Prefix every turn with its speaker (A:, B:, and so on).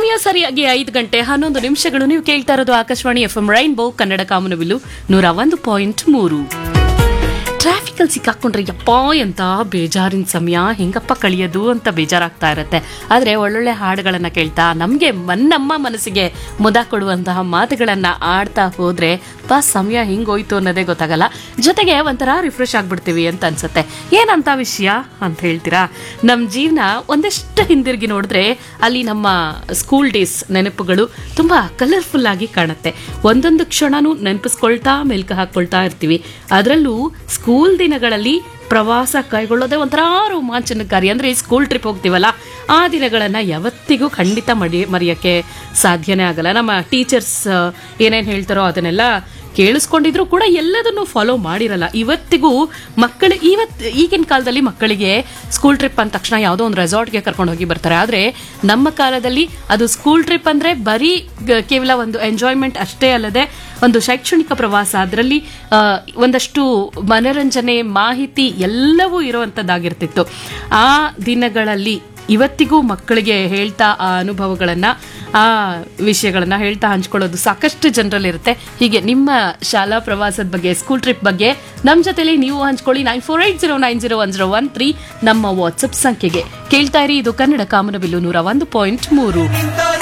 A: ಸಮಯ ಸರಿಯಾಗಿ ಐದು ಗಂಟೆ ಹನ್ನೊಂದು ನಿಮಿಷಗಳು ನೀವು ಕೇಳ್ತಾ ಇರೋದು Akashvani F M Rainbow Kannada ಕಾಮನಬಿಲ್ಲು ನೂರ ಒಂದು ಪಾಯಿಂಟ್ ಮೂರು ಟ್ರಾಫಿಕ್ ಅಲ್ಲಿ ಸಿಕ್ಕಾಕೊಂಡ್ರೆ ಯಪ್ಪ ಎಂತ ಬೇಜಾರಿನ ಸಮಯ ಹೆಂಗಪ್ಪ ಕಳಿಯೋದು ಅಂತ ಬೇಜಾರಾಗ್ತಾ ಇರತ್ತೆ ಆದ್ರೆ ಒಳ್ಳೊಳ್ಳೆ ಹಾಡುಗಳನ್ನ ಕೇಳ್ತಾ ನಮ್ಗೆ ಮನ್ ನಮ್ಮ ಮನಸ್ಸಿಗೆ ಮುದ ಕೊಡುವಂತಹ ಮಾತುಗಳನ್ನ ಆಡ್ತಾ ಹೋದ್ರೆ ಬಾ ಸಮಯ ಹಿಂಗೋಯ್ತು ಅನ್ನೋದೇ ಗೊತ್ತಾಗಲ್ಲ ಜೊತೆಗೆ ಒಂಥರ ರಿಫ್ರೆಶ್ ಆಗ್ಬಿಡ್ತೀವಿ ಅಂತ ಅನ್ಸುತ್ತೆ ಏನಂತ ವಿಷಯ ಅಂತ ಹೇಳ್ತೀರಾ ನಮ್ಮ ಜೀವನ ಒಂದಷ್ಟು ಹಿಂದಿರುಗಿ ನೋಡಿದ್ರೆ ಅಲ್ಲಿ ನಮ್ಮ ಸ್ಕೂಲ್ ಡೇಸ್ ನೆನಪುಗಳು ತುಂಬಾ ಕಲರ್ಫುಲ್ ಆಗಿ ಕಾಣುತ್ತೆ ಒಂದೊಂದು ಕ್ಷಣನೂ ನೆನಪಿಸ್ಕೊಳ್ತಾ ಮೆಲ್ಕು ಹಾಕೊಳ್ತಾ ಇರ್ತೀವಿ ಅದರಲ್ಲೂ ಸ್ಕೂಲ್ ದಿನಗಳಲ್ಲಿ ಪ್ರವಾಸ ಕೈಗೊಳ್ಳೋದೇ ಒಂಥರ ರೋಮಾಂಚನಕಾರಿ ಅಂದ್ರೆ ಸ್ಕೂಲ್ ಟ್ರಿಪ್ ಹೋಗ್ತೀವಲ್ಲ ಆ ದಿನಗಳನ್ನ ಯಾವತ್ತಿಗೂ ಖಂಡಿತ ಮಡಿ ಮರೆಯೋಕ್ಕೆ ಸಾಧ್ಯನೇ ಆಗಲ್ಲ ನಮ್ಮ ಟೀಚರ್ಸ್ ಏನೇನು ಹೇಳ್ತಾರೋ ಅದನ್ನೆಲ್ಲ ಕೇಳಿಸ್ಕೊಂಡಿದ್ರು ಕೂಡ ಎಲ್ಲದನ್ನು ಫಾಲೋ ಮಾಡಿರಲ್ಲ ಇವತ್ತಿಗೂ ಮಕ್ಕಳು ಇವತ್ ಈಗಿನ ಕಾಲದಲ್ಲಿ ಮಕ್ಕಳಿಗೆ ಸ್ಕೂಲ್ ಟ್ರಿಪ್ ಅಂದ ತಕ್ಷಣ ಯಾವುದೋ ಒಂದು ರೆಸಾರ್ಟ್ಗೆ ಕರ್ಕೊಂಡು ಹೋಗಿ ಬರ್ತಾರೆ ಆದರೆ ನಮ್ಮ ಕಾಲದಲ್ಲಿ ಅದು ಸ್ಕೂಲ್ ಟ್ರಿಪ್ ಅಂದ್ರೆ ಬರೀ ಗ- ಕೇವಲ ಒಂದು ಎಂಜಾಯ್ಮೆಂಟ್ ಅಷ್ಟೇ ಅಲ್ಲದೆ ಒಂದು ಶೈಕ್ಷಣಿಕ ಪ್ರವಾಸ ಅದರಲ್ಲಿ ಆ, ಒಂದಷ್ಟು ಮನರಂಜನೆ ಮಾಹಿತಿ ಎಲ್ಲವೂ ಇರುವಂಥದ್ದಾಗಿರ್ತಿತ್ತು ಆ ದಿನಗಳಲ್ಲಿ ಇವತ್ತಿಗೂ ಮಕ್ಕಳಿಗೆ ಹೇಳ್ತಾ ಆ ಅನುಭವಗಳನ್ನ ಆ ವಿಷಯಗಳನ್ನ ಹೇಳ್ತಾ ಹಂಚ್ಕೊಳ್ಳೋದು ಸಾಕಷ್ಟು ಜನರಲ್ಲಿರುತ್ತೆ ಹೀಗೆ ನಿಮ್ಮ ಶಾಲಾ ಪ್ರವಾಸದ ಬಗ್ಗೆ ಸ್ಕೂಲ್ ಟ್ರಿಪ್ ಬಗ್ಗೆ ನಮ್ಮ ಜೊತೆಲಿ ನೀವು ಹಂಚ್ಕೊಳ್ಳಿ nine four eight zero nine zero one zero one three ನಮ್ಮ ವಾಟ್ಸಪ್ ಸಂಖ್ಯೆಗೆ ಕೇಳ್ತಾ ಇರಿ ಇದು ಕನ್ನಡ ಕಾಮನಬಿಲ್ಲು ನೂರ ಒಂದು ಪಾಯಿಂಟ್ ಮೂರು
B: ಇಂಥ